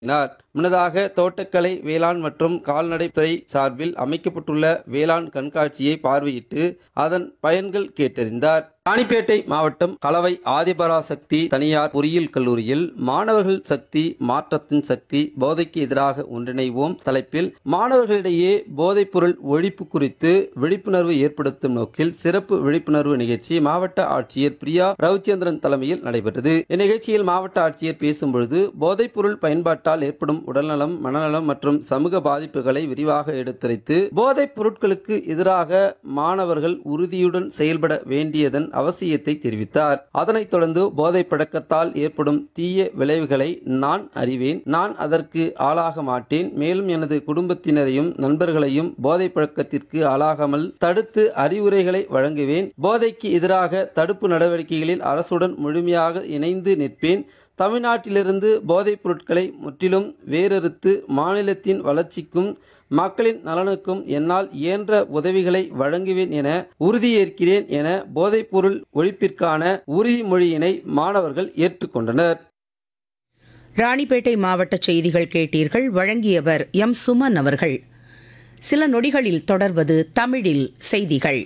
கூறினார் முன்னதாக தோட்டக்கலை வேளாண் மற்றும் கால்நடைத்துறை சார்பில் அமைக்கப்பட்டுள்ள வேளாண் கண்காட்சியை பார்வையிட்டு அதன் பயன்கள் கேட்டறிந்தார் ராணிப்பேட்டை மாவட்டம் கலவை ஆதிபராசக்தி தனியார் பொறியியல் கல்லூரியில் மாணவர்கள் சக்தி மாற்றத்தின் சக்தி போதைக்கு எதிராக ஒன்றிணைவோம் தலைப்பில் மாணவர்களிடையே போதைப்பொருள் ஒழிப்பு குறித்து விழிப்புணர்வு ஏற்படுத்தும் நோக்கில் சிறப்பு விழிப்புணர்வு நிகழ்ச்சி மாவட்ட ஆட்சியர் பிரியா ரவிச்சந்திரன் தலைமையில் நடைபெற்றது இந்நிகழ்ச்சியில் மாவட்ட ஆட்சியர் பேசும்பொழுது போதைப்பொருள் பயன்பாட்டால் ஏற்படும் உடல்நலம் மனநலம் மற்றும் சமூக பாதிப்புகளை விரிவாக எடுத்துரைத்து போதைப் பொருட்களுக்கு எதிராக மாணவர்கள் உறுதியுடன் செயல்பட வேண்டியதன் அவசியத்தை தெரிவித்தார் அதனைத் தொடர்ந்து போதை பழக்கத்தால் ஏற்படும் தீய விளைவுகளை நான் அறிவேன் நான் அதற்கு ஆளாக மாட்டேன் மேலும் எனது குடும்பத்தினரையும் நண்பர்களையும் போதை பழக்கத்திற்கு ஆளாகாமல் தடுத்து அறிவுரைகளை வழங்குவேன் போதைக்கு எதிராக தடுப்பு நடவடிக்கைகளில் அரசுடன் முழுமையாக இணைந்து நிற்பேன் தமிழ்நாட்டிலிருந்து போதைப் பொருட்களை முற்றிலும் வேறறுத்து மாநிலத்தின் வளர்ச்சிக்கும் மக்களின் நலனுக்கும் என்னால் இயன்ற உதவிகளை வழங்குவேன் என உறுதியேற்கிறேன் என போதைப்பொருள் ஒழிப்பிற்கான உறுதிமொழியினை மாணவர்கள் ஏற்றுக்கொண்டனர் ராணிப்பேட்டை மாவட்ட செய்திகள் கேட்டீர்கள் வழங்கியவர் எம் சுமன் அவர்கள் சில நொடிகளில் தொடர்வது தமிழில் செய்திகள்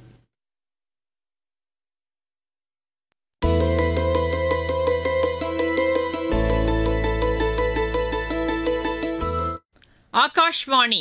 ஆகாஷ்வாணி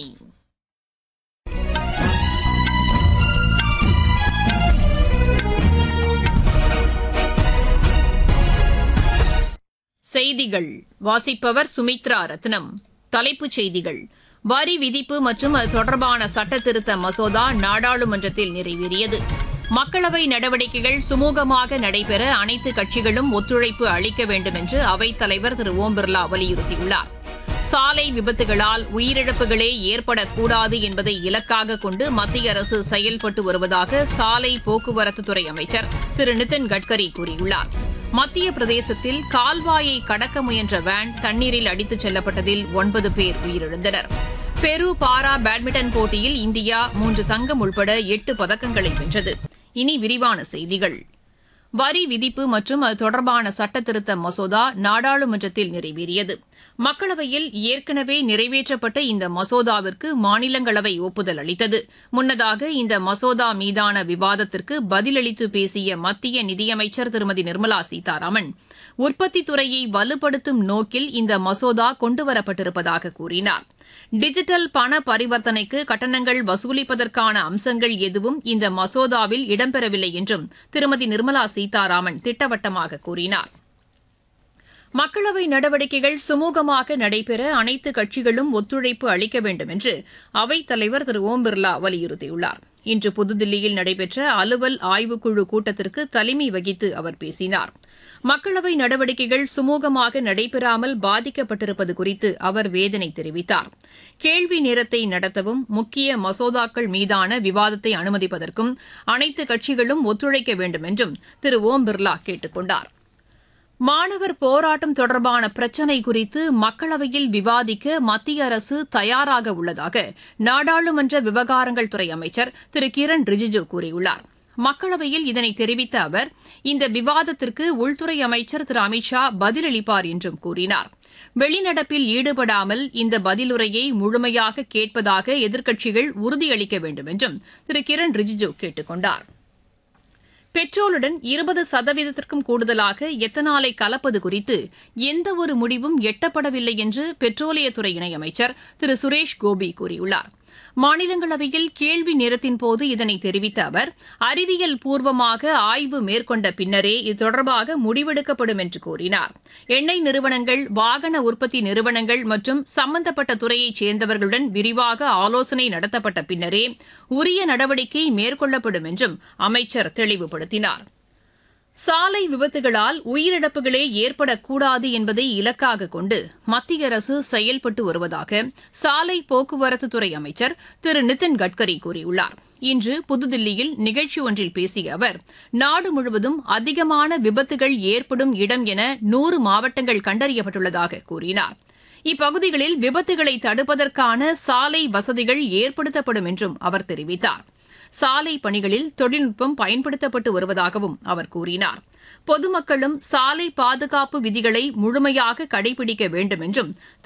செய்திகள் வாசிப்பவர் சுமித்ரா ரத்னம் தலைப்புச் செய்திகள் வரி விதிப்பு மற்றும் அது தொடர்பான சட்ட திருத்த மசோதா நாடாளுமன்றத்தில் நிறைவேறியது மக்களவை நடவடிக்கைகள் சுமூகமாக நடைபெற அனைத்து கட்சிகளும் ஒத்துழைப்பு அளிக்க வேண்டும் என்று அவைத் தலைவர் திரு ஓம் பிர்லா வலியுறுத்தியுள்ளார் சாலை விபத்துகளால் உயிரிழப்புகளே ஏற்படக்கூடாது என்பதை இலக்காக கொண்டு மத்திய அரசு செயல்பட்டு வருவதாக சாலை போக்குவரத்துத்துறை அமைச்சர் திரு நிதின் கட்கரி கூறியுள்ளார் மத்திய பிரதேசத்தில் கால்வாயை கடக்க முயன்ற வேன் தண்ணீரில் அடித்துச் செல்லப்பட்டதில் ஒன்பது பேர் உயிரிழந்தனர் பெரு பாரா பேட்மிண்டன் போட்டியில் இந்தியா மூன்று தங்கம் உள்பட எட்டு பதக்கங்களை வென்றது இனி விரிவான செய்திகள் வரி விதிப்பு மற்றும் அது தொடர்பான சட்ட திருத்த மசோதா நாடாளுமன்றத்தில் நிறைவேறியது மக்களவையில் ஏற்கனவே நிறைவேற்றப்பட்ட இந்த மசோதாவிற்கு மாநிலங்களவை ஒப்புதல் அளித்தது முன்னதாக இந்த மசோதா மீதான விவாதத்திற்கு பதிலளித்து பேசிய மத்திய நிதியமைச்சர் திருமதி நிர்மலா சீதாராமன் உற்பத்தித் துறையை வலுப்படுத்தும் நோக்கில் இந்த மசோதா கொண்டுவரப்பட்டிருப்பதாக கூறினார் டிஜிட்டல் பண பரிவர்த்தனைக்கு கட்டணங்கள் வசூலிப்பதற்கான அம்சங்கள் எதுவும் இந்த மசோதாவில் இடம்பெறவில்லை என்றும் திருமதி நிர்மலா சீதாராமன் திட்டவட்டமாக கூறினார் மக்களவை நடவடிக்கைகள் சுமூகமாக நடைபெற அனைத்து கட்சிகளும் ஒத்துழைப்பு அளிக்க வேண்டும் என்று அவைத் தலைவர் திரு ஓம் பிர்லா வலியுறுத்தியுள்ளார் இன்று புதுதில்லியில் நடைபெற்ற அலுவல் ஆய்வுக்குழு கூட்டத்திற்கு தலைமை வகித்து அவர் பேசினார் மக்களவை நடவடிக்கைகள் சுமூகமாக நடைபெறாமல் பாதிக்கப்பட்டிருப்பது குறித்து அவர் வேதனை தெரிவித்தார் கேள்வி நேரத்தை நடத்தவும் முக்கிய மசோதாக்கள் மீதான விவாதத்தை அனுமதிப்பதற்கும் அனைத்து கட்சிகளும் ஒத்துழைக்க வேண்டும் என்றும் திரு ஓம் பிர்லா கேட்டுக் கொண்டார் மாணவர் போராட்டம் தொடர்பான பிரச்சினை குறித்து மக்களவையில் விவாதிக்க மத்திய அரசு தயாராக உள்ளதாக நாடாளுமன்ற விவகாரங்கள் துறை அமைச்சர் திரு கிரண் ரிஜிஜு கூறியுள்ளார் மக்களவையில் இதனை தெரிவித்த அவர் இந்த விவாதத்திற்கு உள்துறை அமைச்சர் திரு அமித்ஷா பதிலளிப்பார் என்றும் கூறினார் வெளிநடப்பில் ஈடுபடாமல் இந்த பதிலுரையை முழுமையாக கேட்பதாக எதிர்க்கட்சிகள் உறுதியளிக்க வேண்டும் என்றும் திரு கிரண் ரிஜிஜு கேட்டுக் கொண்டார் பெட்ரோலுடன் இருபது சதவீதத்திற்கும் கூடுதலாக எத்தனாலை கலப்பது குறித்து எந்தவொரு முடிவும் எட்டப்படவில்லை என்று பெட்ரோலியத்துறை இணையமைச்சர் திரு சுரேஷ் கோபி கூறியுள்ளார் மாநிலங்களவையில் கேள்வி நேரத்தின் போது இதனை தெரிவித்த அவர் அறிவியல் பூர்வமாக ஆய்வு மேற்கொண்ட பின்னரே இது தொடர்பாக முடிவெடுக்கப்படும் என்று கூறினார் எண்ணெய் நிறுவனங்கள் வாகன உற்பத்தி நிறுவனங்கள் மற்றும் சம்பந்தப்பட்ட துறையைச் சேர்ந்தவர்களுடன் விரிவாக ஆலோசனை நடத்தப்பட்ட பின்னரே உரிய நடவடிக்கை மேற்கொள்ளப்படும் என்றும் அமைச்சர் தெளிவுபடுத்தினார் சாலை விபத்துகளால் உயிரிழப்புகளே ஏற்படக்கூடாது என்பதை இலக்காக கொண்டு மத்திய அரசு செயல்பட்டு வருவதாக சாலை போக்குவரத்துத்துறை அமைச்சர் திரு நிதின் கட்கரி கூறியுள்ளார் இன்று புதுதில்லியில் நிகழ்ச்சி ஒன்றில் பேசிய அவர் நாடு முழுவதும் அதிகமான விபத்துகள் ஏற்படும் இடம் என நூறு மாவட்டங்கள் கண்டறியப்பட்டுள்ளதாக கூறினார் இப்பகுதிகளில் விபத்துகளை தடுப்பதற்கான சாலை வசதிகள் ஏற்படுத்தப்படும் என்றும் அவர் தெரிவித்தார் சாலை பணிகளில் தொழில்நுட்பம் பயன்படுத்தப்பட்டு வருவதாகவும் அவர் கூறினார் பொதுமக்களும் சாலை பாதுகாப்பு விதிகளை முழுமையாக கடைபிடிக்க வேண்டும் என்றும் திரு